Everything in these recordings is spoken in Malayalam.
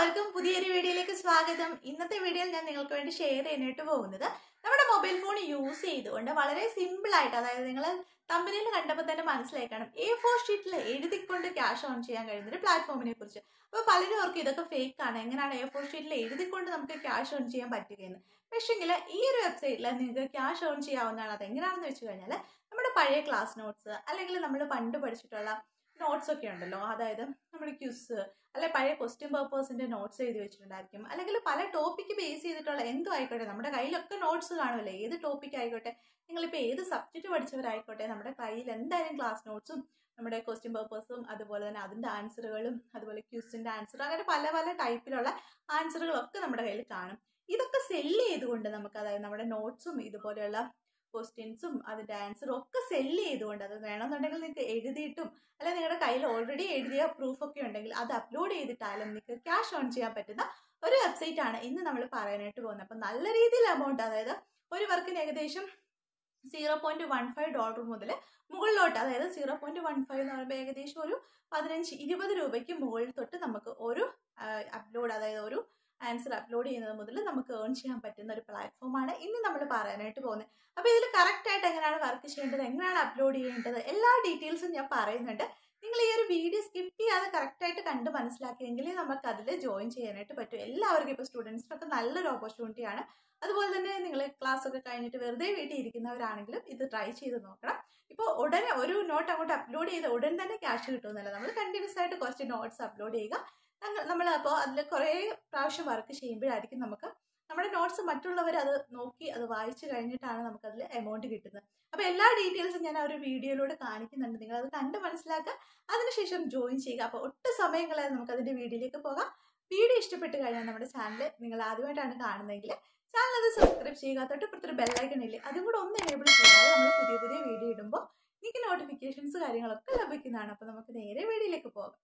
എല്ലാവർക്കും പുതിയൊരു വീഡിയോയിലേക്ക് സ്വാഗതം ഇന്നത്തെ വീഡിയോയിൽ ഞാൻ നിങ്ങൾക്ക് വേണ്ടി ഷെയർ ചെയ്യാനായിട്ട് പോകുന്നത് നമ്മുടെ മൊബൈൽ ഫോൺ യൂസ് ചെയ്തുകൊണ്ട് വളരെ സിമ്പിൾ ആയിട്ട് അതായത് നിങ്ങൾ കമ്പനിയിൽ കണ്ടപ്പോൾ തന്നെ മനസ്സിലായി കാണും എ ഫോർ ഷീറ്റിൽ എഴുതിക്കൊണ്ട് ക്യാഷ് ഓൺ ചെയ്യാൻ കഴിയുന്ന ഒരു പ്ലാറ്റ്ഫോമിനെ കുറിച്ച് അപ്പോൾ പലരും ഓർക്കും ഇതൊക്കെ ഫേക്ക് ആണ് എങ്ങനെയാണ് എ ഫോർ ഷീറ്റിൽ എഴുതിക്കൊണ്ട് നമുക്ക് ക്യാഷ് ഓൺ ചെയ്യാൻ പറ്റുകയെന്ന് പക്ഷേങ്കിൽ ഈ ഒരു വെബ്സൈറ്റിൽ നിങ്ങൾക്ക് ക്യാഷ് ഓൺ ചെയ്യാവുന്നതാണ് അത് എങ്ങനെയാണെന്ന് വെച്ച് കഴിഞ്ഞാൽ നമ്മുടെ പഴയ ക്ലാസ് നോട്ട്സ് അല്ലെങ്കിൽ നമ്മൾ പണ്ട് പഠിച്ചിട്ടുള്ള നോട്ട്സ് ഒക്കെ ഉണ്ടല്ലോ അതായത് നമ്മുടെ ക്യൂസ് അല്ലെ പഴയ ക്വസ്റ്റ്യൻ പേപ്പേഴ്സിന്റെ നോട്ട്സ് എഴുതി വെച്ചിട്ടുണ്ടായിരിക്കും അല്ലെങ്കിൽ പല ടോപ്പിക്ക് ബേസ് ചെയ്തിട്ടുള്ള എന്തോ ആയിക്കോട്ടെ നമ്മുടെ കയ്യിലൊക്കെ നോട്ട്സ് കാണുമല്ലേ ഏത് ടോപ്പിക് ആയിക്കോട്ടെ നിങ്ങളിപ്പോൾ ഏത് സബ്ജക്റ്റ് പഠിച്ചവരായിക്കോട്ടെ നമ്മുടെ കയ്യിൽ എന്തായാലും ക്ലാസ് നോട്ട്സും നമ്മുടെ ക്വസ്റ്റ്യൻ പേപ്പേഴ്സും അതുപോലെ തന്നെ അതിൻ്റെ ആൻസറുകളും അതുപോലെ ക്യൂസിൻ്റെ ആൻസർ അങ്ങനെ പല പല ടൈപ്പിലുള്ള ആൻസറുകളൊക്കെ നമ്മുടെ കയ്യിൽ കാണും ഇതൊക്കെ സെല്ല് ചെയ്തുകൊണ്ട് നമുക്ക് അതായത് നമ്മുടെ നോട്ട്സും ഇതുപോലെയുള്ള ക്വസ്റ്റ്യൻസും അതിൻ്റെ ആൻസറും ഒക്കെ സെല്ല് ചെയ്തുകൊണ്ട് അത് വേണമെന്നുണ്ടെങ്കിൽ നിങ്ങൾക്ക് എഴുതിയിട്ടും അല്ലെങ്കിൽ നിങ്ങളുടെ കയ്യിൽ ഓൾറെഡി എഴുതിയ പ്രൂഫ് ഒക്കെ ഉണ്ടെങ്കിൽ അത് അപ്ലോഡ് ചെയ്തിട്ടാലും നിങ്ങൾക്ക് ക്യാഷ് ഓൺ ചെയ്യാൻ പറ്റുന്ന ഒരു വെബ്സൈറ്റ് ആണ് ഇന്ന് നമ്മൾ പറയാനായിട്ട് പോകുന്നത് അപ്പം നല്ല രീതിയിൽ എമൗണ്ട് അതായത് ഒരു വർക്കിന് ഏകദേശം zero point one five dollar മുതൽ മുകളിലോട്ട് അതായത് സീറോ പോയിന്റ് വൺ ഫൈവ് എന്ന് പറയുമ്പോൾ ഏകദേശം ഒരു പതിനഞ്ച് ഇരുപത് രൂപയ്ക്ക് മുകളിൽ തൊട്ട് നമുക്ക് ഒരു അപ്ലോഡ് അതായത് ഒരു ആൻസർ അപ്ലോഡ് ചെയ്യുന്നത് മുതൽ നമുക്ക് ഏൺ ചെയ്യാൻ പറ്റുന്ന ഒരു പ്ലാറ്റ്ഫോമാണ് ഇന്ന് നമ്മൾ പറയാനായിട്ട് പോകുന്നത് അപ്പോൾ ഇതിൽ കറക്റ്റ് ആയിട്ട് എങ്ങനെയാണ് വർക്ക് ചെയ്യേണ്ടത് എങ്ങനെയാണ് അപ്ലോഡ് ചെയ്യേണ്ടത് എല്ലാ ഡീറ്റെയിൽസും ഞാൻ പറയുന്നുണ്ട് നിങ്ങൾ ഈ ഒരു വീഡിയോ സ്കിപ്പ് ചെയ്യാതെ കറക്റ്റായിട്ട് കണ്ട് മനസ്സിലാക്കിയെങ്കിൽ നമുക്ക് അതിൽ ജോയിൻ ചെയ്യാനായിട്ട് പറ്റും എല്ലാവർക്കും ഇപ്പോൾ സ്റ്റുഡൻസിനൊക്കെ നല്ലൊരു ഓപ്പർച്യൂണിറ്റിയാണ് അതുപോലെ തന്നെ നിങ്ങൾ ക്ലാസ് ഒക്കെ കഴിഞ്ഞിട്ട് വെറുതെ വീട്ടിൽ ഇരിക്കുന്നവരാണെങ്കിലും ഇത് ട്രൈ ചെയ്ത് നോക്കണം ഇപ്പോൾ ഉടനെ ഒരു നോട്ട് അങ്ങോട്ട് അപ്ലോഡ് ചെയ്ത് ഉടൻ തന്നെ ക്യാഷ് കിട്ടുമെന്നല്ല നമ്മൾ കണ്ടിന്യൂസ് ആയിട്ട് കുറച്ച് നോട്ട്സ് അപ്ലോഡ് ചെയ്യുക നമ്മൾ അപ്പോൾ അതിൽ കുറേ പ്രാവശ്യം വർക്ക് ചെയ്യുമ്പോഴായിരിക്കും നമുക്ക് നമ്മുടെ നോട്ട്സ് മറ്റുള്ളവർ അത് നോക്കി അത് വായിച്ചു കഴിഞ്ഞിട്ടാണ് നമുക്കതിൽ എമൗണ്ട് കിട്ടുന്നത് അപ്പോൾ എല്ലാ ഡീറ്റെയിൽസും ഞാൻ ആ ഒരു വീഡിയോയിലൂടെ കാണിക്കുന്നുണ്ട് നിങ്ങൾ അത് കണ്ട് മനസ്സിലാക്കുക അതിനുശേഷം ജോയിൻ ചെയ്യുക അപ്പോൾ ഒട്ടും സമയം കളയാതെ നമുക്ക് അതിൻ്റെ വീഡിയോയിലേക്ക് പോകാം വീഡിയോ ഇഷ്ടപ്പെട്ട് കഴിഞ്ഞാൽ നമ്മുടെ ചാനൽ നിങ്ങൾ ആദ്യമായിട്ടാണ് കാണുന്നതെങ്കിൽ ചാനൽ അത് സബ്സ്ക്രൈബ് ചെയ്യുക തൊട്ടിപ്പുറത്തൊരു ബെല്ലൈക്കൺ ഇല്ലേ അതും കൂടെ ഒന്ന് എനേബിൾ ചെയ്താൽ നമ്മൾ പുതിയ പുതിയ വീഡിയോ ഇടുമ്പോൾ നിങ്ങൾക്ക് നോട്ടിഫിക്കേഷൻസ് കാര്യങ്ങളൊക്കെ ലഭിക്കുന്നതാണ് അപ്പോൾ നമുക്ക് നേരെ വീഡിയോയിലേക്ക് പോകാം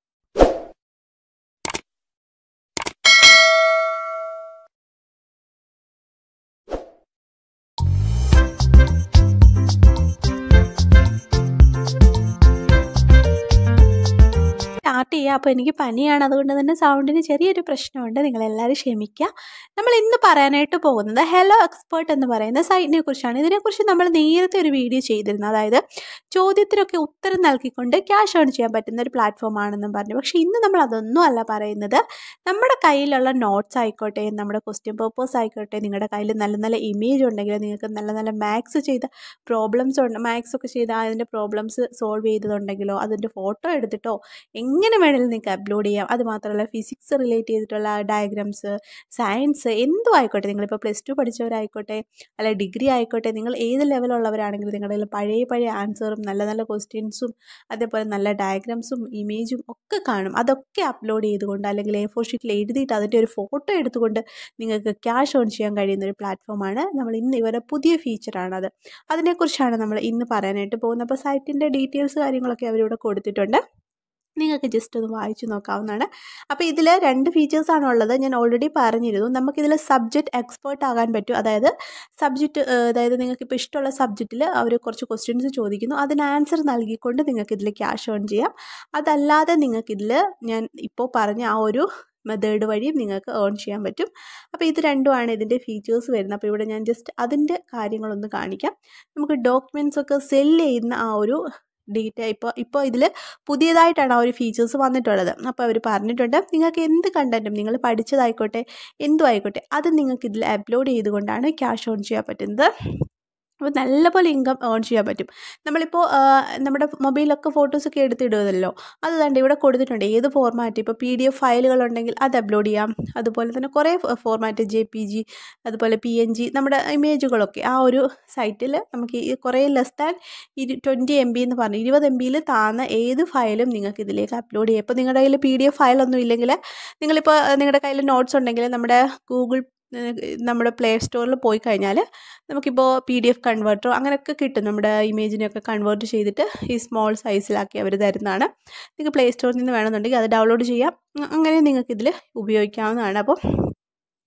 സ്റ്റാർട്ട് ചെയ്യുക അപ്പോൾ എനിക്ക് പനിയാണ് അതുകൊണ്ട് തന്നെ സൗണ്ടിന് ചെറിയൊരു പ്രശ്നമുണ്ട് നിങ്ങളെല്ലാവരും ക്ഷമിക്കുക നമ്മൾ ഇന്ന് പറയാനായിട്ട് പോകുന്നത് ഹെലോ എക്സ്പേർട്ട് എന്ന് പറയുന്ന സൈറ്റിനെ കുറിച്ചാണ് ഇതിനെക്കുറിച്ച് നമ്മൾ നേരത്തെ ഒരു വീഡിയോ ചെയ്തിരുന്നു അതായത് ചോദ്യത്തിനൊക്കെ ഉത്തരം നൽകിക്കൊണ്ട് ക്യാഷ് ഏൺ ചെയ്യാൻ പറ്റുന്ന ഒരു പ്ലാറ്റ്ഫോം ആണെന്നും പറഞ്ഞു പക്ഷേ ഇന്ന് നമ്മൾ അതൊന്നും അല്ല പറയുന്നത് നമ്മുടെ കയ്യിലുള്ള നോട്ട്സ് ആയിക്കോട്ടെ നമ്മുടെ ക്വസ്റ്റ്യൻ പേപ്പേഴ്സ് ആയിക്കോട്ടെ നിങ്ങളുടെ കയ്യിൽ നല്ല നല്ല ഇമേജ് ഉണ്ടെങ്കിൽ നിങ്ങൾക്ക് നല്ല നല്ല മാത്സ് ചെയ്ത പ്രോബ്ലംസ് ഉണ്ട് മാത്സ് ഒക്കെ ചെയ്ത അതിൻ്റെ പ്രോബ്ലംസ് സോൾവ് ചെയ്തതുണ്ടെങ്കിലോ അതിൻ്റെ ഫോട്ടോ എടുത്തിട്ടോ എങ്ങനെ വേണമെങ്കിലും നിങ്ങൾക്ക് അപ്ലോഡ് ചെയ്യാം അത് മാത്രമല്ല ഫിസിക്സ് റിലേറ്റ് ചെയ്തിട്ടുള്ള ഡയഗ്രാംസ് സയൻസ് എന്തും ആയിക്കോട്ടെ നിങ്ങളിപ്പോൾ പ്ലസ് ടു പഠിച്ചവരായിക്കോട്ടെ അല്ല ഡിഗ്രി ആയിക്കോട്ടെ നിങ്ങൾ ഏത് ലെവലുള്ളവരാണെങ്കിലും നിങ്ങളുടെ കയ്യിൽ പഴയ പഴയ ആൻസറും നല്ല നല്ല ക്വസ്റ്റ്യൻസും അതേപോലെ നല്ല ഡയഗ്രാംസും ഇമേജും ഒക്കെ കാണും അതൊക്കെ അപ്ലോഡ് ചെയ്തുകൊണ്ട് അല്ലെങ്കിൽ എ ഫോർ ഷീറ്റിൽ എഴുതിയിട്ട് അതിൻ്റെ ഒരു ഫോട്ടോ എടുത്തുകൊണ്ട് നിങ്ങൾക്ക് ക്യാഷ് ഓൺ ചെയ്യാൻ കഴിയുന്ന ഒരു പ്ലാറ്റ്ഫോമാണ് നമ്മൾ ഇന്ന് ഇവരുടെ പുതിയ ഫീച്ചറാണത് അതിനെക്കുറിച്ചാണ് നമ്മൾ ഇന്ന് പറയാനായിട്ട് പോകുന്നത് അപ്പോൾ സൈറ്റിൻ്റെ ഡീറ്റെയിൽസ് കാര്യങ്ങളൊക്കെ അവരിവിടെ കൊടുത്തിട്ടുണ്ട് നിങ്ങൾക്ക് ജസ്റ്റ് ഒന്ന് വായിച്ചു നോക്കാവുന്നതാണ് അപ്പോൾ ഇതിൽ രണ്ട് ഫീച്ചേഴ്സാണ് ഉള്ളത് ഞാൻ ഓൾറെഡി പറഞ്ഞിരുന്നു നമുക്കിതിൽ സബ്ജക്റ്റ് എക്സ്പേർട്ട് ആകാൻ പറ്റും അതായത് സബ്ജക്റ്റ് അതായത് നിങ്ങൾക്ക് ഇപ്പോൾ ഇഷ്ടമുള്ള സബ്ജക്റ്റിൽ അവർ കുറച്ച് ക്വസ്റ്റ്യൻസ് ചോദിക്കുന്നു അതിന് ആൻസർ നൽകിക്കൊണ്ട് നിങ്ങൾക്ക് ഇതിൽ ക്യാഷ് ഓൺ ചെയ്യാം അതല്ലാതെ നിങ്ങൾക്കിതിൽ ഞാൻ ഇപ്പോൾ പറഞ്ഞ ആ ഒരു മെത്തേഡ് വഴിയും നിങ്ങൾക്ക് ഏൺ ചെയ്യാൻ പറ്റും അപ്പോൾ ഇത് രണ്ടുമാണ് ഇതിൻ്റെ ഫീച്ചേഴ്സ് വരുന്നത് അപ്പോൾ ഇവിടെ ഞാൻ ജസ്റ്റ് അതിൻ്റെ കാര്യങ്ങളൊന്ന് കാണിക്കാം നമുക്ക് ഡോക്യുമെൻറ്റ്സ് ഒക്കെ സെല്ല് ചെയ്യുന്ന ആ ഒരു ഡീറ്റെയിൽ ഇപ്പോൾ ഇപ്പോൾ ഇതിൽ പുതിയതായിട്ടാണ് ആ ഒരു ഫീച്ചേഴ്സ് വന്നിട്ടുള്ളത് അപ്പോൾ അവർ പറഞ്ഞിട്ടുണ്ട് നിങ്ങൾക്ക് എന്ത് കണ്ടൻറ്റും നിങ്ങൾ പഠിച്ചതായിക്കോട്ടെ എന്തും ആയിക്കോട്ടെ അത് നിങ്ങൾക്ക് ഇതിൽ അപ്ലോഡ് ചെയ്തുകൊണ്ടാണ് ക്യാഷ് ഓൺ ചെയ്യാൻ പറ്റുന്നത് അപ്പോൾ നല്ലപോലെ ഇൻകം ഏൺ ചെയ്യാൻ പറ്റും നമ്മളിപ്പോൾ നമ്മുടെ മൊബൈലൊക്കെ ഫോട്ടോസൊക്കെ എടുത്തിടുമല്ലോ അത് കണ്ട് ഇവിടെ കൊടുത്തിട്ടുണ്ട് ഏത് ഫോർമാറ്റ് ഇപ്പോൾ പി ഡി എഫ് ഫയലുകളുണ്ടെങ്കിൽ അത് അപ്ലോഡ് ചെയ്യാം അതുപോലെ തന്നെ കുറേ ഫോർമാറ്റ് ജെ പി ജി അതുപോലെ പി എൻ ജി നമ്മുടെ ഇമേജുകളൊക്കെ ആ ഒരു സൈറ്റിൽ നമുക്ക് ഈ കുറേ ലെസ് ദാൻ ഇരു ട്വൻറ്റി എം ബി എന്ന് പറഞ്ഞു ഇരുപത് എം ബിയിൽ താന്ന ഏത് ഫയലും നിങ്ങൾക്ക് ഇതിലേക്ക് അപ്ലോഡ് ചെയ്യാം ഇപ്പോൾ നിങ്ങളുടെ കയ്യിൽ പി ഡി എഫ് ഫയലൊന്നും ഇല്ലെങ്കിൽ നിങ്ങളിപ്പോൾ നിങ്ങളുടെ കയ്യിൽ നോട്ട്സ് ഉണ്ടെങ്കിൽ നമ്മുടെ ഗൂഗിൾ നമ്മുടെ പ്ലേ സ്റ്റോറിൽ പോയി കഴിഞ്ഞാൽ നമുക്കിപ്പോൾ പി ഡി എഫ് കൺവേർട്ടറോ അങ്ങനെയൊക്കെ കിട്ടും നമ്മുടെ ഇമേജിനെയൊക്കെ കൺവേർട്ട് ചെയ്തിട്ട് ഈ സ്മോൾ സൈസിലാക്കി അവർ തരുന്നതാണ് നിങ്ങൾക്ക് പ്ലേ സ്റ്റോറിൽ നിന്ന് വേണമെന്നുണ്ടെങ്കിൽ അത് ഡൗൺലോഡ് ചെയ്യാം അങ്ങനെ നിങ്ങൾക്ക് ഇതിൽ ഉപയോഗിക്കാവുന്നതാണ് അപ്പോൾ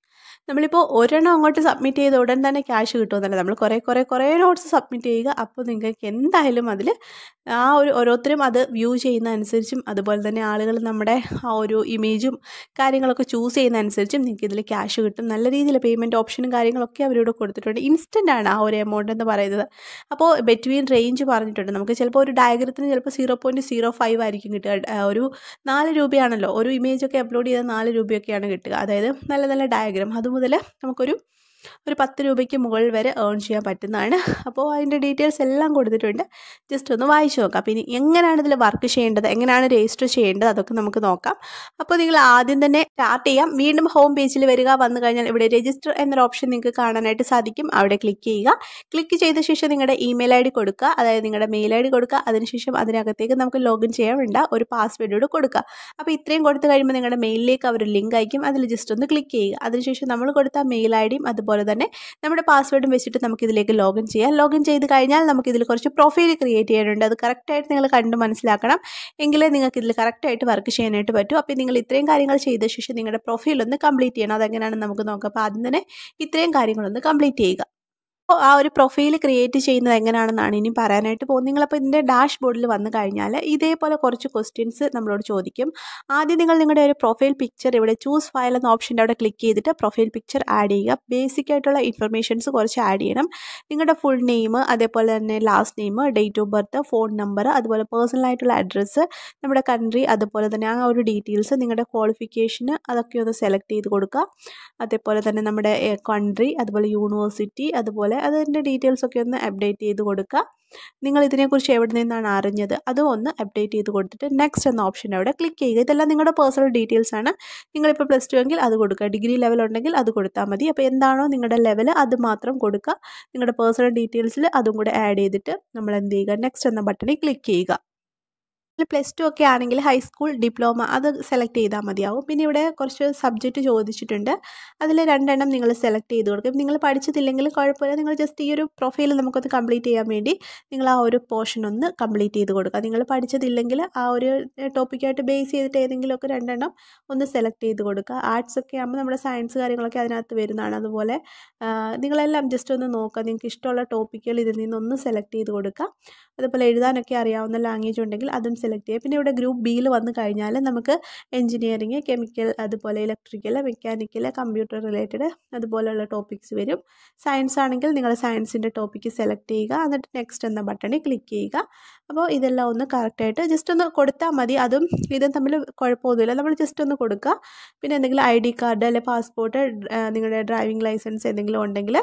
നമ്മളിപ്പോൾ ഒരെണ്ണം അങ്ങോട്ട് സബ്മിറ്റ് ചെയ്ത ഉടൻ തന്നെ ക്യാഷ് കിട്ടുമെന്നല്ല നമ്മൾ കുറേ കുറേ കുറേ നോട്ട്സ് സബ്മിറ്റ് ചെയ്യുക അപ്പോൾ നിങ്ങൾക്ക് എന്തായാലും അതിൽ ആ ഒരു ഓരോരുത്തരും അത് വ്യൂ ചെയ്യുന്ന അനുസരിച്ചും അതുപോലെ തന്നെ ആളുകൾ നമ്മുടെ ആ ഒരു ഇമേജും കാര്യങ്ങളൊക്കെ ചൂസ് ചെയ്യുന്ന അനുസരിച്ചും നിങ്ങൾക്ക് ഇതിൽ ക്യാഷ് കിട്ടും നല്ല രീതിയിൽ പേയ്മെൻറ്റ് ഓപ്ഷനും കാര്യങ്ങളൊക്കെ അവരിവിടെ കൊടുത്തിട്ടുണ്ട് ഇൻസ്റ്റൻ്റ് ആണ് ആ ഒരു എമൗണ്ട് എന്ന് പറയുന്നത് അപ്പോൾ ബെറ്റ്വീൻ റേഞ്ച് പറഞ്ഞിട്ടുണ്ട് നമുക്ക് ചിലപ്പോൾ ഒരു ഡയഗ്രത്തിന് ചിലപ്പോൾ സീറോ പോയിൻറ്റ് സീറോ ഫൈവ് ആയിരിക്കും കിട്ടുക ആ, ഒരു നാല് രൂപയാണല്ലോ ഒരു ഇമേജൊക്കെ അപ്ലോഡ് ചെയ്താൽ നാല് രൂപയൊക്കെയാണ് കിട്ടുക അതായത് നല്ല നല്ല ഡയഗ്രാം അതുമുതൽ നമുക്കൊരു ഒരു പത്ത് രൂപയ്ക്ക് മുകളിൽ വരെ ഏൺ ചെയ്യാൻ പറ്റുന്നതാണ് അപ്പോൾ അതിൻ്റെ ഡീറ്റെയിൽസ് എല്ലാം കൊടുത്തിട്ടുണ്ട് ജസ്റ്റ് ഒന്ന് വായിച്ചു നോക്കാം അപ്പോൾ ഇനി എങ്ങനെയാണ് ഇതിൽ വർക്ക് ചെയ്യേണ്ടത് എങ്ങനെയാണ് രജിസ്റ്റർ ചെയ്യേണ്ടത് അതൊക്കെ നമുക്ക് നോക്കാം അപ്പോൾ നിങ്ങൾ ആദ്യം തന്നെ സ്റ്റാർട്ട് ചെയ്യാം വീണ്ടും ഹോം പേജിൽ വരിക വന്നു കഴിഞ്ഞാൽ ഇവിടെ രജിസ്റ്റർ എന്നൊരു ഓപ്ഷൻ നിങ്ങൾക്ക് കാണാനായിട്ട് സാധിക്കും അവിടെ ക്ലിക്ക് ചെയ്യുക ക്ലിക്ക് ചെയ്ത ശേഷം നിങ്ങളുടെ ഇമെയിൽ ഐ ഡി കൊടുക്കുക അതായത് നിങ്ങളുടെ മെയിൽ ഐ ഡി കൊടുക്കുക അതിനുശേഷം അതിനകത്തേക്ക് നമുക്ക് ലോഗിൻ ചെയ്യാൻ വേണ്ട ഒരു പാസ്വേഡ് കൂടെ കൊടുക്കുക അപ്പോൾ ഇത്രയും കൊടുത്തു കഴിയുമ്പോൾ നിങ്ങളുടെ മെയിലിലേക്ക് അവർ ലിങ്ക് അയക്കും അതിൽ ജസ്റ്റ് ഒന്ന് ക്ലിക്ക് ചെയ്യുക അതിനുശേഷം നമ്മൾ കൊടുത്ത മെയിൽ ഐ ഡിയും അതുപോലെ തന്നെ നമ്മുടെ പാസ്വേഡും വെച്ചിട്ട് നമുക്ക് ഇതിലേക്ക് ലോഗിൻ ചെയ്യാം ലോഗിൻ ചെയ്ത് കഴിഞ്ഞാൽ നമുക്ക് ഇതിൽ കുറച്ച് പ്രൊഫൈൽ ക്രിയേറ്റ് ചെയ്യാനുണ്ട് അത് കറക്റ്റായിട്ട് നിങ്ങൾ കണ്ട് മനസ്സിലാക്കണം എങ്കിലേ നിങ്ങൾക്ക് ഇതിൽ കറക്റ്റായിട്ട് വർക്ക് ചെയ്യാനായിട്ട് പറ്റൂ അപ്പോൾ നിങ്ങൾ ഇത്രയും കാര്യങ്ങൾ ചെയ്ത ശേഷം നിങ്ങളുടെ പ്രൊഫൈൽ ഒന്ന് കംപ്ലീറ്റ് ചെയ്യണം അതെങ്ങനെയാണെന്ന് നമുക്ക് നോക്കാം അപ്പോൾ ആദ്യം തന്നെ ഇത്രയും കാര്യങ്ങളൊന്ന് കംപ്ലീറ്റ് ചെയ്യുക അപ്പോൾ ആ ഒരു പ്രൊഫൈൽ ക്രിയേറ്റ് ചെയ്യുന്നത് എങ്ങനെയാണെന്നാണ് ഇനി പറയാനായിട്ട് പോകുന്നത് നിങ്ങളപ്പോൾ ഇതിൻ്റെ ഡാഷ് ബോർഡിൽ വന്നു കഴിഞ്ഞാൽ ഇതേപോലെ കുറച്ച് ക്വസ്റ്റ്യൻസ് നമ്മളോട് ചോദിക്കും ആദ്യം നിങ്ങൾ നിങ്ങളുടെ ഒരു പ്രൊഫൈൽ പിക്ചർ ഇവിടെ ചൂസ് ഫയൽ എന്ന ഓപ്ഷൻ്റെ അവിടെ ക്ലിക്ക് ചെയ്തിട്ട് പ്രൊഫൈൽ പിക്ചർ ആഡ് ചെയ്യുക ബേസിക് ആയിട്ടുള്ള ഇൻഫർമേഷൻസ് കുറച്ച് ആഡ് ചെയ്യണം നിങ്ങളുടെ ഫുൾ നെയിം അതേപോലെ തന്നെ last name date of birth phone number അതുപോലെ പേഴ്സണൽ ആയിട്ടുള്ള അഡ്രസ്സ് നമ്മുടെ കൺട്രി അതുപോലെ തന്നെ ആ ഒരു ഡീറ്റെയിൽസ് നിങ്ങളുടെ ക്വാളിഫിക്കേഷന് അതൊക്കെ ഒന്ന് സെലക്ട് ചെയ്ത് കൊടുക്കുക അതേപോലെ തന്നെ നമ്മുടെ കൺട്രി അതുപോലെ യൂണിവേഴ്സിറ്റി അതുപോലെ അതിൻ്റെ ഡീറ്റെയിൽസ് ഒക്കെ ഒന്ന് അപ്ഡേറ്റ് ചെയ്ത് കൊടുക്കുക നിങ്ങൾ ഇതിനെക്കുറിച്ച് എവിടെ നിന്നാണ് അറിഞ്ഞത് അതും ഒന്ന് അപ്ഡേറ്റ് ചെയ്ത് കൊടുത്തിട്ട് നെക്സ്റ്റ് എന്ന ഓപ്ഷൻ അവിടെ ക്ലിക്ക് ചെയ്യുക ഇതെല്ലാം നിങ്ങളുടെ പേഴ്സണൽ ഡീറ്റെയിൽസ് ആണ് നിങ്ങളിപ്പോൾ പ്ലസ് ടു എങ്കിൽ അത് കൊടുക്കുക ഡിഗ്രി ലെവൽ ഉണ്ടെങ്കിൽ അത് കൊടുത്താൽ മതി അപ്പോൾ എന്താണോ നിങ്ങളുടെ ലെവൽ അത് മാത്രം കൊടുക്കുക നിങ്ങളുടെ പേഴ്സണൽ ഡീറ്റെയിൽസിൽ അതും കൂടെ ആഡ് ചെയ്തിട്ട് നമ്മൾ എന്ത് ചെയ്യുക നെക്സ്റ്റ് എന്ന ബട്ടണിൽ ക്ലിക്ക് ചെയ്യുക പ്ലസ് ടു ഒക്കെ ആണെങ്കിൽ ഹൈസ്കൂൾ ഡിപ്ലോമ അത് സെലക്ട് ചെയ്താൽ മതിയാവും പിന്നെ ഇവിടെ കുറച്ച് സബ്ജക്റ്റ് ചോദിച്ചിട്ടുണ്ട് അതിൽ രണ്ടെണ്ണം നിങ്ങൾ സെലക്ട് ചെയ്ത് കൊടുക്കും നിങ്ങൾ പഠിച്ചതില്ലെങ്കിൽ കുഴപ്പമില്ല നിങ്ങൾ ജസ്റ്റ് ഈ ഒരു പ്രൊഫൈൽ നമുക്കൊന്ന് കംപ്ലീറ്റ് ചെയ്യാൻ വേണ്ടി നിങ്ങൾ ആ ഒരു പോർഷൻ ഒന്ന് കംപ്ലീറ്റ് ചെയ്ത് കൊടുക്കുക നിങ്ങൾ പഠിച്ചതില്ലെങ്കിൽ ആ ഒരു ടോപ്പിക്കായിട്ട് ബേസ് ചെയ്തിട്ട് ഏതെങ്കിലുമൊക്കെ രണ്ടെണ്ണം ഒന്ന് സെലക്ട് ചെയ്ത് കൊടുക്കുക ആർട്സ് ഒക്കെ ആകുമ്പോൾ നമ്മുടെ സയൻസ് കാര്യങ്ങളൊക്കെ അതിനകത്ത് വരുന്നതാണ് അതുപോലെ ആ, നിങ്ങളെല്ലാം ജസ്റ്റ് ഒന്ന് നോക്കുക നിങ്ങൾക്ക് ഇഷ്ടമുള്ള ടോപ്പിക്കുകൾ ഇതിൽ നിന്നൊന്ന് സെലക്ട് ചെയ്ത് കൊടുക്കുക അതുപോലെ എഴുതാനൊക്കെ അറിയാവുന്ന ലാംഗ്വേജ് ഉണ്ടെങ്കിൽ അതും സെലക്ട് ചെയ്യുക പിന്നെ ഇവിടെ ഗ്രൂപ്പ് ബിയിൽ വന്നു കഴിഞ്ഞാൽ നമുക്ക് എഞ്ചിനീയറിങ് കെമിക്കൽ അതുപോലെ ഇലക്ട്രിക്കൽ മെക്കാനിക്കൽ കമ്പ്യൂട്ടർ റിലേറ്റഡ് അതുപോലെയുള്ള ടോപ്പിക്സ് വരും സയൻസ് ആണെങ്കിൽ നിങ്ങൾ സയൻസിൻ്റെ ടോപ്പിക്ക് സെലക്ട് ചെയ്യുക എന്നിട്ട് നെക്സ്റ്റ് എന്ന ബട്ടണിൽ ക്ലിക്ക് ചെയ്യുക അപ്പോൾ ഇതെല്ലാം ഒന്ന് കറക്റ്റായിട്ട് ജസ്റ്റ് ഒന്ന് കൊടുത്താൽ മതി അതും ഇതും തമ്മിൽ കുഴപ്പമൊന്നുമില്ല നമ്മൾ ജസ്റ്റ് ഒന്ന് കൊടുക്കുക പിന്നെ എന്തെങ്കിലും ഐ ഡി കാർഡ് അല്ലെങ്കിൽ പാസ്പോർട്ട് നിങ്ങളുടെ ഡ്രൈവിംഗ് ലൈസൻസ് എന്തെങ്കിലും ഉണ്ടെങ്കിൽ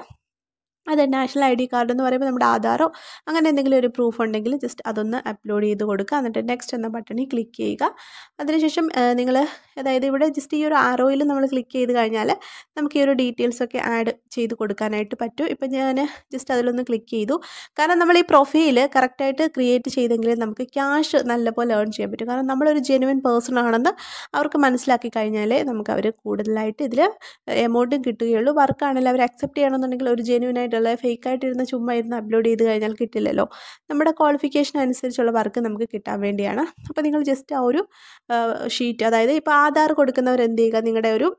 അത് നാഷണൽ ഐ ഡി കാർഡ് എന്ന് പറയുമ്പോൾ നമ്മുടെ ആധാറോ അങ്ങനെ എന്തെങ്കിലും ഒരു പ്രൂഫ് ഉണ്ടെങ്കിൽ ജസ്റ്റ് അതൊന്ന് അപ്ലോഡ് ചെയ്ത് കൊടുക്കുക എന്നിട്ട് നെക്സ്റ്റ് എന്ന ബട്ടണിൽ ക്ലിക്ക് ചെയ്യുക അതിനുശേഷം നിങ്ങൾ അതായത് ഇവിടെ ജസ്റ്റ് ഈ ഒരു ആറോയിൽ നമ്മൾ ക്ലിക്ക് ചെയ്ത് കഴിഞ്ഞാൽ നമുക്ക് ഈ ഒരു ഡീറ്റെയിൽസ് ഒക്കെ ആഡ് ചെയ്ത് കൊടുക്കാനായിട്ട് പറ്റും ഇപ്പം ഞാൻ ജസ്റ്റ് അതിലൊന്ന് ക്ലിക്ക് ചെയ്തു കാരണം നമ്മൾ ഈ പ്രൊഫൈൽ കറക്റ്റായിട്ട് ക്രിയേറ്റ് ചെയ്തെങ്കിലേ നമുക്ക് ക്യാഷ് നല്ലപോലെ ഏൺ ചെയ്യാൻ പറ്റും കാരണം നമ്മളൊരു ജെനുവൻ പേഴ്സൺ ആണെന്ന് അവർക്ക് മനസ്സിലാക്കി കഴിഞ്ഞാലേ നമുക്ക് അവർ കൂടുതലായിട്ട് ഇതിൽ എമൗണ്ടും കിട്ടുകയുള്ളൂ വർക്കാണെങ്കിൽ അവർ അക്സെപ്റ്റ് ചെയ്യണമെന്നുണ്ടെങ്കിൽ ഒരു ജെന്യൂൻ ആയിട്ടുള്ള ഫേക്ക് ആയിട്ടിരുന്ന ചുമ്മാ ഇരുന്ന് അപ്ലോഡ് ചെയ്ത് കഴിഞ്ഞാൽ കിട്ടില്ലല്ലോ നമ്മുടെ ക്വാളിഫിക്കേഷൻ അനുസരിച്ചുള്ള വർക്ക് നമുക്ക് കിട്ടാൻ വേണ്ടിയാണ് അപ്പോൾ നിങ്ങൾ ജസ്റ്റ് ആ ഒരു ഷീറ്റ് അതായത് ഇപ്പോൾ ആധാർ കൊടുക്കുന്നവർ എന്ത് ചെയ്യുക നിങ്ങളുടെ ഒരു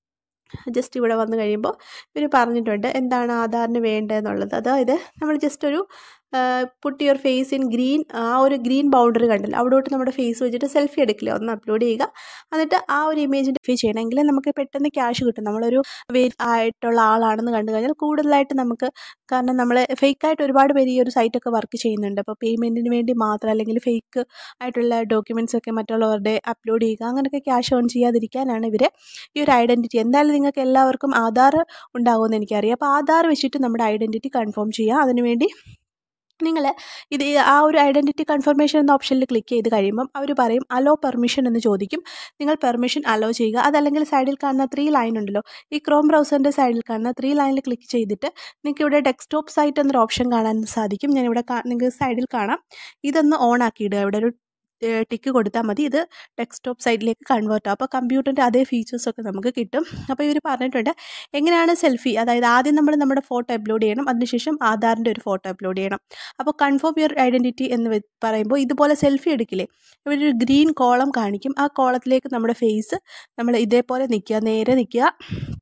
ജസ്റ്റ് ഇവിടെ വന്നു കഴിയുമ്പോൾ ഇവർ പറഞ്ഞിട്ടുണ്ട് എന്താണ് ആധാറിന് വേണ്ടതെന്നുള്ളത് അതായത് നമ്മൾ ജസ്റ്റ് ഒരു put your face in green ആ ഒരു ഗ്രീൻ ബൗണ്ടറി കണ്ടല്ലോ അവിടോട്ട് നമ്മുടെ ഫേസ് വെച്ചിട്ട് സെൽഫി എടുക്കില്ല ഒന്ന് അപ്ലോഡ് ചെയ്യുക എന്നിട്ട് ആ ഒരു ഇമേജിൻ്റെ ഫീ ചെയ്യണമെങ്കിൽ നമുക്ക് പെട്ടെന്ന് ക്യാഷ് കിട്ടും നമ്മളൊരു വേ ആയിട്ടുള്ള ആളാണെന്ന് കണ്ടു കഴിഞ്ഞാൽ കൂടുതലായിട്ട് നമുക്ക് കാരണം നമ്മൾ ഫേക്കായിട്ട് ഒരുപാട് പേര് ഈ ഒരു സൈറ്റൊക്കെ വർക്ക് ചെയ്യുന്നുണ്ട് അപ്പോൾ പേയ്മെൻറ്റിന് വേണ്ടി മാത്രം അല്ലെങ്കിൽ ഫേക്ക് ആയിട്ടുള്ള ഡോക്യുമെൻറ്റ്സ് ഒക്കെ മറ്റുള്ളവരുടെ അപ്ലോഡ് ചെയ്യുക അങ്ങനെയൊക്കെ ക്യാഷ് ഓൺ ചെയ്യാതിരിക്കാനാണ് ഇവർ ഈ ഒരു ഐഡൻറ്റിറ്റി എന്തായാലും നിങ്ങൾക്ക് എല്ലാവർക്കും ആധാർ ഉണ്ടാകുമെന്ന് എനിക്കറിയാം അപ്പോൾ ആധാർ വെച്ചിട്ട് നമ്മുടെ ഐഡൻറ്റിറ്റി കൺഫേം ചെയ്യുക അതിനുവേണ്ടി നിങ്ങൾ ഇത് ആ ഒരു ഐഡൻറ്റിറ്റി കൺഫർമേഷൻ എന്ന ഓപ്ഷനിൽ ക്ലിക്ക് ചെയ്ത് കഴിയുമ്പം അവർ പറയും അലോ പെർമിഷൻ എന്ന് ചോദിക്കും നിങ്ങൾ പെർമിഷൻ അലോ ചെയ്യുക അതല്ലെങ്കിൽ സൈഡിൽ കാണുന്ന ത്രീ ലൈൻ ഉണ്ടല്ലോ ഈ ക്രോം ബ്രൗസറിൻ്റെ സൈഡിൽ കാണുന്ന ത്രീ ലൈനിൽ ക്ലിക്ക് ചെയ്തിട്ട് നിങ്ങൾക്ക് ഇവിടെ ഡെസ്ക്ടോപ്പ് സൈറ്റ് എന്നൊരു ഓപ്ഷൻ കാണാൻ സാധിക്കും ഞാനിവിടെ നിങ്ങൾക്ക് സൈഡിൽ കാണാം ഇതൊന്ന് ഓൺ ആക്കിയിടുക ഇവിടെ ഒരു ടിക്ക് കൊടുത്താൽ മതി ഇത് ഡെസ്ക്ടോപ്പ് സൈഡിലേക്ക് കൺവേർട്ട് ആവും അപ്പോൾ കമ്പ്യൂട്ടറിൻ്റെ അതേ ഫീച്ചേഴ്സൊക്കെ നമുക്ക് കിട്ടും അപ്പോൾ ഇവർ പറഞ്ഞിട്ടുണ്ട് എങ്ങനെയാണ് സെൽഫി അതായത് ആദ്യം നമ്മൾ നമ്മുടെ ഫോട്ടോ അപ്ലോഡ് ചെയ്യണം അതിനുശേഷം ആധാറിൻ്റെ ഒരു ഫോട്ടോ അപ്ലോഡ് ചെയ്യണം അപ്പോൾ കൺഫേം യുവർ ഐഡൻറ്റിറ്റി എന്ന് വെ- പറയുമ്പോൾ ഇതുപോലെ സെൽഫി എടുക്കില്ലേ ഇവിടെ ഒരു ഗ്രീൻ കോളം കാണിക്കും ആ കോളത്തിലേക്ക് നമ്മുടെ ഫേസ് നമ്മൾ ഇതേപോലെ നിൽക്കുക നേരെ നിൽക്കുക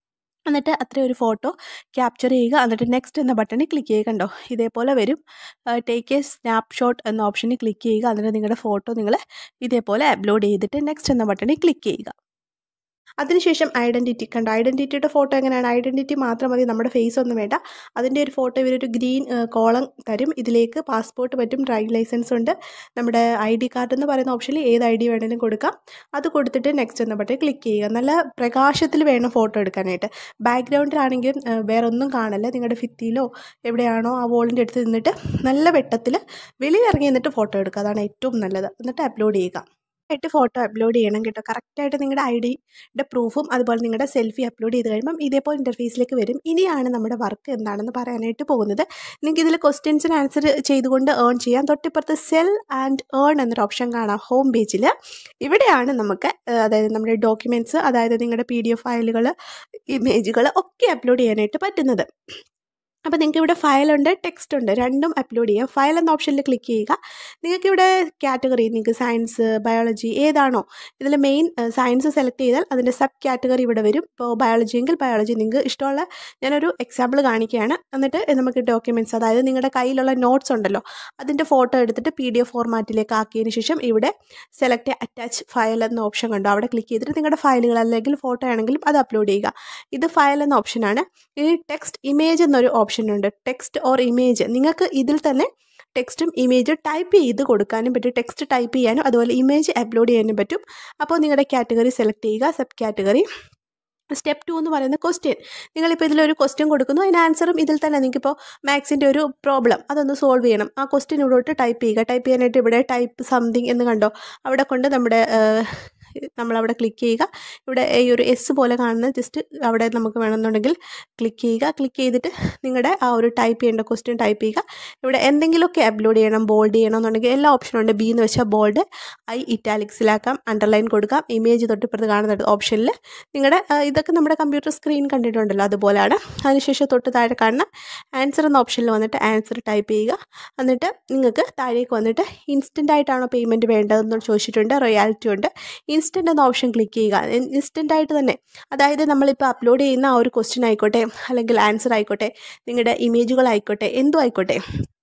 എന്നിട്ട് അത്രയും ഒരു ഫോട്ടോ ക്യാപ്ചർ ചെയ്യുക എന്നിട്ട് നെക്സ്റ്റ് എന്ന ബട്ടണിൽ ക്ലിക്ക് ചെയ്യുക കണ്ടോ ഇതേപോലെ വരും ടേക്ക് എ സ്നാപ്ഷോട്ട് എന്ന ഓപ്ഷനിൽ ക്ലിക്ക് ചെയ്യുക എന്നിട്ട് നിങ്ങളുടെ ഫോട്ടോ നിങ്ങൾ ഇതേപോലെ അപ്ലോഡ് ചെയ്തിട്ട് നെക്സ്റ്റ് എന്ന ബട്ടണിൽ ക്ലിക്ക് ചെയ്യുക അതിനുശേഷം ഐഡൻറ്റിറ്റി കണ്ടോ ഐഡൻറ്റിറ്റിയുടെ ഫോട്ടോ എങ്ങനെയാണ് ഐഡൻറ്റിറ്റി മാത്രം മതി നമ്മുടെ ഫേസ് ഒന്നും വേണ്ട അതിൻ്റെ ഒരു ഫോട്ടോ ഇവരൊരു ഗ്രീൻ കോളം തരും ഇതിലേക്ക് പാസ്പോർട്ട് പറ്റും ഡ്രൈവിംഗ് ലൈസൻസ് ഉണ്ട് നമ്മുടെ ഐ ഡി കാർഡ് എന്ന് പറയുന്ന ഓപ്ഷനിൽ ഏത് ഐ ഡി വേണമെങ്കിലും കൊടുക്കാം അത് കൊടുത്തിട്ട് നെക്സ്റ്റ് എന്ന ബട്ടൺ ക്ലിക്ക് ചെയ്യുക നല്ല പ്രകാശത്തിൽ വേണം ഫോട്ടോ എടുക്കാനായിട്ട് ബാക്ക്ഗ്രൗണ്ടിലാണെങ്കിലും വേറെ ഒന്നും കാണില്ല നിങ്ങളുടെ ഭിത്തിയിലോ എവിടെയാണോ ആ വോളിൻ്റെ അടുത്ത് നിന്നിട്ട് നല്ല വെട്ടത്തിൽ വെളിയിലിറങ്ങി നിന്നിട്ട് ഫോട്ടോ എടുക്കുക അതാണ് ഏറ്റവും നല്ലത് എന്നിട്ട് അപ്ലോഡ് ചെയ്യുക ആയിട്ട് ഫോട്ടോ അപ്ലോഡ് ചെയ്യണം കേട്ടോ കറക്റ്റായിട്ട് നിങ്ങളുടെ ഐ ഡിയുടെ പ്രൂഫും അതുപോലെ നിങ്ങളുടെ സെൽഫി അപ്ലോഡ് ചെയ്ത് കഴിയുമ്പം ഇതേപോലെ ഇൻ്റർഫേസിലേക്ക് വരും ഇനിയാണ് നമ്മുടെ വർക്ക് എന്താണെന്ന് പറയാനായിട്ട് പോകുന്നത് നിങ്ങൾക്ക് ഇതിൽ ക്വസ്റ്റ്യൻസിന് ആൻസർ ചെയ്തുകൊണ്ട് ഏൺ ചെയ്യാം തൊട്ടിപ്പുറത്ത് സെൽ ആൻഡ് ഏൺ എന്നൊരു ഓപ്ഷൻ കാണാം ഹോം പേജിൽ ഇവിടെയാണ് നമുക്ക് അതായത് നമ്മുടെ ഡോക്യുമെൻറ്റ്സ് അതായത് നിങ്ങളുടെ പി ഡി എഫ് ഫയലുകൾ ഇമേജുകൾ ഒക്കെ അപ്ലോഡ് ചെയ്യാനായിട്ട് പറ്റുന്നത് അപ്പോൾ നിങ്ങൾക്ക് ഇവിടെ ഫയലുണ്ട് ടെക്സ്റ്റ് ഉണ്ട് രണ്ടും അപ്ലോഡ് ചെയ്യാം ഫയൽ എന്ന ഓപ്ഷനിൽ ക്ലിക്ക് ചെയ്യുക നിങ്ങൾക്ക് ഇവിടെ കാറ്റഗറി നിങ്ങൾക്ക് സയൻസ് ബയോളജി ഏതാണോ ഇതിൽ മെയിൻ സയൻസ് സെലക്ട് ചെയ്താൽ അതിൻ്റെ സബ് കാറ്റഗറി ഇവിടെ വരും ഇപ്പോൾ ബയോളജി എങ്കിൽ ബയോളജി നിങ്ങൾക്ക് ഇഷ്ടമുള്ള ഞാനൊരു എക്സാമ്പിൾ കാണിക്കുകയാണ് എന്നിട്ട് നമുക്ക് ഡോക്യുമെൻറ്റ്സ് അതായത് നിങ്ങളുടെ കയ്യിലുള്ള നോട്ട്സ് ഉണ്ടല്ലോ അതിൻ്റെ ഫോട്ടോ എടുത്തിട്ട് പി ഡി എഫ് ഫോർമാറ്റിലേക്ക് ആക്കിയതിന് ശേഷം ഇവിടെ സെലക്ട് അറ്റാച്ച് ഫയൽ എന്ന ഓപ്ഷൻ കണ്ടോ അവിടെ ക്ലിക്ക് ചെയ്തിട്ട് നിങ്ങളുടെ ഫയലുകൾ അല്ലെങ്കിൽ ഫോട്ടോ ആണെങ്കിലും അത് അപ്ലോഡ് ചെയ്യുക ഇത് ഫയൽ എന്ന ഓപ്ഷനാണ് ഇനി ടെക്സ്റ്റ് ഇമേജ് എന്നൊരു ഓപ്ഷൻ ഉണ്ട് ടെക്സ്റ്റ് ഓർ ഇമേജ് നിങ്ങൾക്ക് ഇതിൽ തന്നെ ടെക്സ്റ്റും ഇമേജും ടൈപ്പ് ചെയ്ത് കൊടുക്കാനും പറ്റും ടെക്സ്റ്റ് ടൈപ്പ് ചെയ്യാനും അതുപോലെ ഇമേജ് അപ്ലോഡ് ചെയ്യാനും പറ്റും അപ്പോൾ നിങ്ങളുടെ കാറ്റഗറി സെലക്ട് ചെയ്യുക സബ് കാറ്റഗറി സ്റ്റെപ്പ് ടു എന്ന് പറയുന്ന ക്വസ്റ്റ്യൻ നിങ്ങളിപ്പോൾ ഇതിലൊരു ക്വസ്റ്റ്യൻ കൊടുക്കുന്നു അതിന് ആൻസറും ഇതിൽ തന്നെ നിങ്ങൾക്കിപ്പോൾ മാത്സിൻ്റെ ഒരു പ്രോബ്ലം അതൊന്ന് സോൾവ് ചെയ്യണം ആ ക്വസ്റ്റ്യൻ ഇവിടോട്ട് ടൈപ്പ് ചെയ്യുക ടൈപ്പ് ചെയ്യാനായിട്ട് ഇവിടെ ടൈപ്പ് സംതിങ് എന്ന് കണ്ടോ അവിടെ കൊണ്ട് നമ്മുടെ നമ്മളവിടെ ക്ലിക്ക് ചെയ്യുക ഇവിടെ ഈ ഒരു എസ് പോലെ കാണുന്ന ജസ്റ്റ് അവിടെ നമുക്ക് വേണമെന്നുണ്ടെങ്കിൽ ക്ലിക്ക് ചെയ്യുക ക്ലിക്ക് ചെയ്തിട്ട് നിങ്ങളുടെ ആ ഒരു ടൈപ്പ് ചെയ്യേണ്ട ക്വസ്റ്റ്യൻ ടൈപ്പ് ചെയ്യുക ഇവിടെ എന്തെങ്കിലുമൊക്കെ അപ്ലോഡ് ചെയ്യണം ബോൾഡ് ചെയ്യണം എന്നുണ്ടെങ്കിൽ എല്ലാ ഓപ്ഷനും ഉണ്ട് ബി എന്ന് വെച്ചാൽ ബോൾഡ് ഐ ഇറ്റാലിക്സിലാക്കാം അണ്ടർലൈൻ കൊടുക്കാം ഇമേജ് തൊട്ടിപ്പുറത്ത് കാണുന്ന ഓപ്ഷനിൽ നിങ്ങളുടെ ഇതൊക്കെ നമ്മുടെ കമ്പ്യൂട്ടർ സ്ക്രീൻ കണ്ടിട്ടുണ്ടല്ലോ അതുപോലെയാണ് അതിനുശേഷം തൊട്ട് താഴെ കാണുന്ന ആൻസർ എന്ന ഓപ്ഷനിൽ വന്നിട്ട് ആൻസർ ടൈപ്പ് ചെയ്യുക എന്നിട്ട് നിങ്ങൾക്ക് താഴേക്ക് വന്നിട്ട് ഇൻസ്റ്റൻ്റ് ആയിട്ടാണോ പേയ്മെൻറ്റ് വേണ്ടതെന്ന് ചോദിച്ചിട്ടുണ്ട് റോയാലിറ്റി ഉണ്ട് ഇൻസ്റ്റൻ്റ് എന്ന ഓപ്ഷൻ ക്ലിക്ക് ചെയ്യുക ഇൻസ്റ്റൻ്റ് ആയിട്ട് തന്നെ അതായത് നമ്മളിപ്പോൾ അപ്ലോഡ് ചെയ്യുന്ന ആ ഒരു ക്വസ്റ്റ്യൻ ആയിക്കോട്ടെ അല്ലെങ്കിൽ ആൻസർ ആയിക്കോട്ടെ നിങ്ങളുടെ ഇമേജുകളായിക്കോട്ടെ എന്തും ആയിക്കോട്ടെ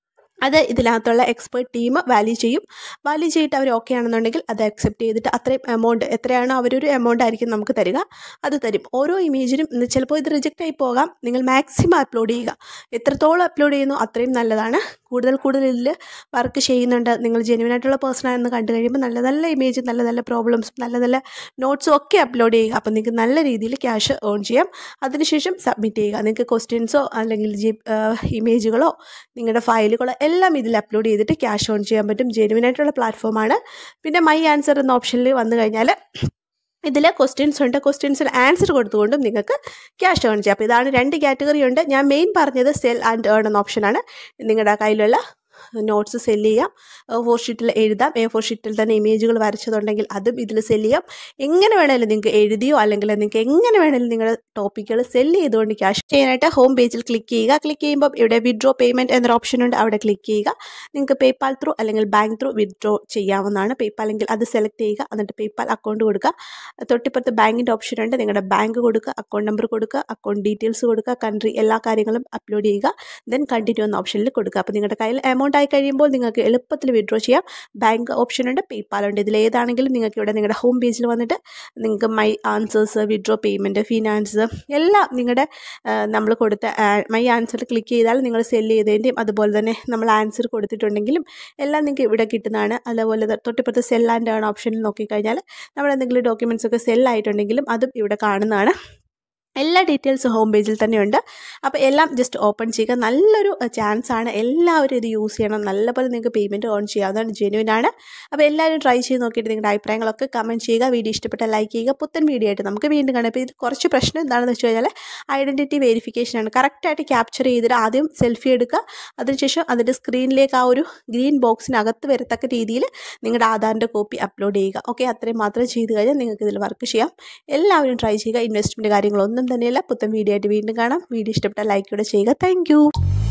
അത് ഇതിനകത്തുള്ള എക്സ്പേർട്ട് ടീം വാല്യൂ ചെയ്യും വാല്യൂ ചെയ്തിട്ട് അവർ ഓക്കെ ആണെന്നുണ്ടെങ്കിൽ അത് അക്സെപ്റ്റ് ചെയ്തിട്ട് അത്രയും എമൗണ്ട് എത്രയാണോ അവരൊരു എമൗണ്ട് ആയിരിക്കും നമുക്ക് തരിക അത് തരും ഓരോ ഇമേജിനും ചിലപ്പോൾ ഇത് റിജക്റ്റ് ആയി പോകാം നിങ്ങൾ മാക്സിമം അപ്ലോഡ് ചെയ്യുക എത്രത്തോളം അപ്ലോഡ് ചെയ്യുന്നു അത്രയും നല്ലതാണ് കൂടുതൽ കൂടുതൽ ഇതിൽ വർക്ക് ചെയ്യുന്നുണ്ട് നിങ്ങൾ ജെന്യൂൻ ആയിട്ടുള്ള പേഴ്സൺ ആണെന്ന് കണ്ടു കഴിയുമ്പോൾ നല്ല നല്ല ഇമേജ് നല്ല നല്ല പ്രോബ്ലംസും നല്ല നല്ല നോട്ട്സും ഒക്കെ അപ്ലോഡ് ചെയ്യുക അപ്പോൾ നിങ്ങൾക്ക് നല്ല രീതിയിൽ ക്യാഷ് ഏൺ ചെയ്യാം അതിനുശേഷം സബ്മിറ്റ് ചെയ്യുക നിങ്ങൾക്ക് ക്വസ്റ്റ്യൻസോ അല്ലെങ്കിൽ ജി ഇമേജുകളോ നിങ്ങളുടെ ഫയലുകളോ എല്ലാം ഇതിൽ അപ്ലോഡ് ചെയ്തിട്ട് ക്യാഷ് ഓൺ ചെയ്യാൻ പറ്റും ജെന്യൂൻ ആയിട്ടുള്ള പ്ലാറ്റ്ഫോമാണ് പിന്നെ മൈ ആൻസർ എന്ന ഓപ്ഷനിൽ വന്നു കഴിഞ്ഞാൽ ഇതിൽ ക്വസ്റ്റ്യൻസ് ഉണ്ട് ക്വസ്റ്റ്യൻസിന് ആൻസർ കൊടുത്തുകൊണ്ടും നിങ്ങൾക്ക് ക്യാഷ് ഏൺ ചെയ്യാം അപ്പോൾ ഇതാണ് രണ്ട് കാറ്റഗറി ഉണ്ട് ഞാൻ മെയിൻ പറഞ്ഞത് സെൽ ആൻഡ് ഏൺ എന്ന ഓപ്ഷനാണ് നിങ്ങളുടെ കയ്യിലുള്ള നോട്ട്സ് സെല് ചെയ്യാം ഫോർ ഷീറ്റിൽ എഴുതാം എ ഫോർ ഷീറ്റിൽ തന്നെ ഇമേജുകൾ വരച്ചതുണ്ടെങ്കിൽ അതും ഇതിൽ സെല് ചെയ്യാം എങ്ങനെ വേണമെങ്കിലും നിങ്ങൾക്ക് എഴുതിയോ അല്ലെങ്കിൽ നിങ്ങൾക്ക് എങ്ങനെ വേണമെങ്കിലും നിങ്ങളുടെ ടോപ്പിക്കുകൾ സെല് ചെയ്തുകൊണ്ട് ക്യാഷ് ചെയ്യാനായിട്ട് ഹോം പേജിൽ ക്ലിക്ക് ചെയ്യുക ക്ലിക്ക് ചെയ്യുമ്പോൾ ഇവിടെ വിഡ്രോ പേയ്മെൻറ്റ് എന്നൊരു ഓപ്ഷൻ ഉണ്ട് അവിടെ ക്ലിക്ക് ചെയ്യുക നിങ്ങൾക്ക് പേപ്പാൽ ത്രൂ അല്ലെങ്കിൽ ബാങ്ക് ത്രൂ വിഡ്രോ ചെയ്യാവുന്നതാണ് പേപ്പാൽ എങ്കിൽ അത് സെലക്ട് ചെയ്യുക എന്നിട്ട് പേപ്പാൽ അക്കൗണ്ട് കൊടുക്കുക തൊട്ടിപ്പുറത്ത് ബാങ്കിൻ്റെ ഓപ്ഷൻ ഉണ്ട് നിങ്ങളുടെ ബാങ്ക് കൊടുക്കുക അക്കൗണ്ട് നമ്പർ കൊടുക്കുക അക്കൗണ്ട് ഡീറ്റെയിൽസ് കൊടുക്കുക കൺട്രി എല്ലാ കാര്യങ്ങളും അപ്ലോഡ് ചെയ്യുക ദെൻ കണ്ടിന്യൂ എന്ന ഓപ്ഷനിൽ കൊടുക്കുക അപ്പോൾ നിങ്ങളുടെ കയ്യിൽ എമൗണ്ട് ആയി കഴിയുമ്പോൾ നിങ്ങൾക്ക് എളുപ്പത്തിൽ വിഡ്രോ ചെയ്യാം ബാങ്ക് ഓപ്ഷൻ ഉണ്ട് പേപ്പാൽ ഉണ്ട് ഇതിൽ ഏതാണെങ്കിലും നിങ്ങൾക്ക് ഇവിടെ നിങ്ങളുടെ ഹോം പേജിൽ വന്നിട്ട് നിങ്ങൾക്ക് my answers withdraw payment finance എല്ലാം നിങ്ങളുടെ നമ്മൾ കൊടുത്ത മൈ ആൻസർ ക്ലിക്ക് ചെയ്താൽ നിങ്ങൾ സെല് ചെയ്തതിൻ്റെയും അതുപോലെ തന്നെ നമ്മൾ ആൻസർ കൊടുത്തിട്ടുണ്ടെങ്കിലും എല്ലാം നിങ്ങൾക്ക് ഇവിടെ കിട്ടുന്നതാണ് അതുപോലെ തൊട്ടിപ്പുറത്ത് സെൽ ആൻഡ് ഏൺ ഓപ്ഷനിൽ നോക്കിക്കഴിഞ്ഞാൽ നമ്മൾ എന്തെങ്കിലും ഡോക്യുമെൻറ്റ്സ് ഒക്കെ സെൽ ആയിട്ടുണ്ടെങ്കിലും അതും ഇവിടെ കാണുന്നതാണ് എല്ലാ ഡീറ്റെയിൽസും ഹോം പേജിൽ തന്നെയുണ്ട് അപ്പോൾ എല്ലാം ജസ്റ്റ് ഓപ്പൺ ചെയ്യുക നല്ലൊരു ചാൻസ് ആണ് എല്ലാവരും ഇത് യൂസ് ചെയ്യണം നല്ലപോലെ നിങ്ങൾക്ക് പേയ്മെൻറ്റ് ഓൺ ചെയ്യാവുന്നതാണ് ജെന്യൂൻ ആണ് അപ്പോൾ എല്ലാവരും ട്രൈ ചെയ്ത് നോക്കിയിട്ട് നിങ്ങളുടെ അഭിപ്രായങ്ങളൊക്കെ കമൻറ്റ് ചെയ്യുക വീഡിയോ ഇഷ്ടപ്പെട്ടാൽ ലൈക്ക് ചെയ്യുക പുത്തൻ വീഡിയോ ആയിട്ട് നമുക്ക് വീണ്ടും കാണാം അപ്പോൾ ഇത് കുറച്ച് പ്രശ്നം എന്താണെന്ന് വെച്ച് കഴിഞ്ഞാൽ ഐഡൻറ്റിറ്റി വെരിഫിക്കേഷൻ ആണ് കറക്റ്റായിട്ട് ക്യാപ്ചർ ചെയ്തിട്ട് ആദ്യം സെൽഫി എടുക്കുക അതിനുശേഷം അതിൻ്റെ സ്ക്രീനിലേക്ക് ആ ഒരു ഗ്രീൻ ബോക്സിനകത്ത് വരത്തക്ക രീതിയിൽ നിങ്ങളുടെ ആധാറിൻ്റെ കോപ്പി അപ്ലോഡ് ചെയ്യുക ഓക്കെ അത്രയും മാത്രം ചെയ്ത് കഴിഞ്ഞാൽ നിങ്ങൾക്ക് ഇതിൽ വർക്ക് ചെയ്യാം എല്ലാവരും ട്രൈ ചെയ്യുക ഇൻവെസ്റ്റ്മെൻറ്റ് കാര്യങ്ങളൊന്നും തന്നെയല്ല പുത്തൻ വീഡിയോ ആയിട്ട് വീണ്ടും കാണാം വീഡിയോ ഇഷ്ടപ്പെട്ടാൽ ലൈക്ക് കൂടെ ചെയ്യുക താങ്ക്